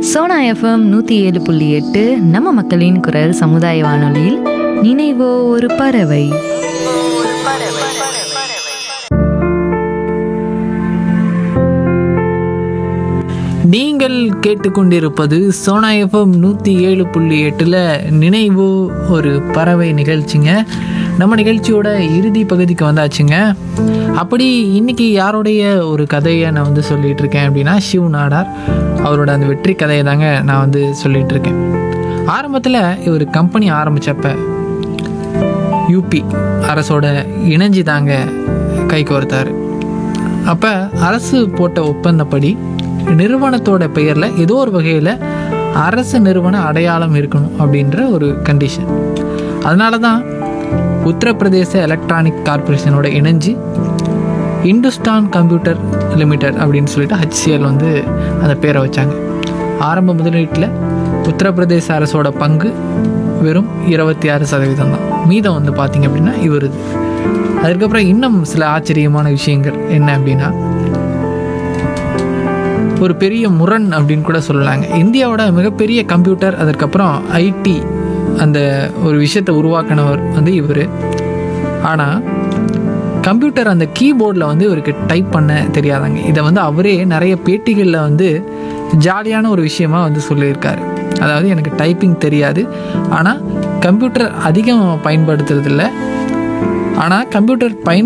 Sona FM நூற்றி ஏழு புள்ளி எட்டு நம்ம மக்களின் குரல் சமுதாய வானொலியில் நினைவோ ஒரு பறவை நீங்கள் கேட்டுக்கொண்டிருப்பது சோனா எஃப்எம் நூற்றி ஏழு புள்ளி எட்டில் நினைவு ஒரு பறவை நிகழ்ச்சிங்க நம்ம நிகழ்ச்சியோட இறுதி பகுதிக்கு வந்தாச்சுங்க அப்படி இன்னைக்கு யாருடைய ஒரு கதையை நான் வந்து சொல்லிட்டு இருக்கேன் அப்படின்னா சிவ் நாடார் அவரோட அந்த வெற்றி கதையை தாங்க நான் வந்து சொல்லிட்டு இருக்கேன் ஆரம்பத்தில் இவர் கம்பெனி ஆரம்பித்தப்ப யூபி அரசோட இணைஞ்சி தாங்க கை கோர்த்தாரு அப்போ அரசு போட்ட ஒப்பந்தப்படி நிறுவனத்தோட பெயரில் ஏதோ ஒரு வகையில் அரசு நிறுவன அடையாளம் இருக்கணும் அப்படின்ற ஒரு கண்டிஷன் அதனால தான் உத்தரப்பிரதேச எலக்ட்ரானிக் கார்ப்பரேஷனோட இணைஞ்சு இந்துஸ்தான் கம்ப்யூட்டர் லிமிடெட் அப்படின்னு சொல்லிட்டு ஹச்சிஎல் வந்து அந்த பேரை வச்சாங்க ஆரம்ப முதலீட்டில் உத்தரப்பிரதேச அரசோட பங்கு வெறும் இருபத்தி ஆறு சதவீதம் தான் மீதம் வந்து பார்த்திங்க அப்படின்னா இவருது அதுக்கப்புறம் இன்னும் சில ஆச்சரியமான விஷயங்கள் என்ன அப்படின்னா ஒரு பெரிய முரண் அப்படின்னு கூட சொல்லலாங்க இந்தியாவோட மிகப்பெரிய கம்ப்யூட்டர் அதற்கப்புறம் ஐடி அந்த ஒரு விஷயத்தை உருவாக்கினவர் வந்து இவர் ஆனால் கம்ப்யூட்டர் அந்த கீபோர்டில் வந்து இவருக்கு டைப் பண்ண தெரியாதாங்க இதை வந்து அவரே நிறைய பேட்டிகளில் வந்து ஜாலியான ஒரு விஷயமா வந்து சொல்லியிருக்காரு அதாவது எனக்கு டைப்பிங் தெரியாது ஆனால் கம்ப்யூட்டர் அதிகம் பயன்படுத்துறதில்ல ஆனால் கம்ப்யூட்டர் பயன்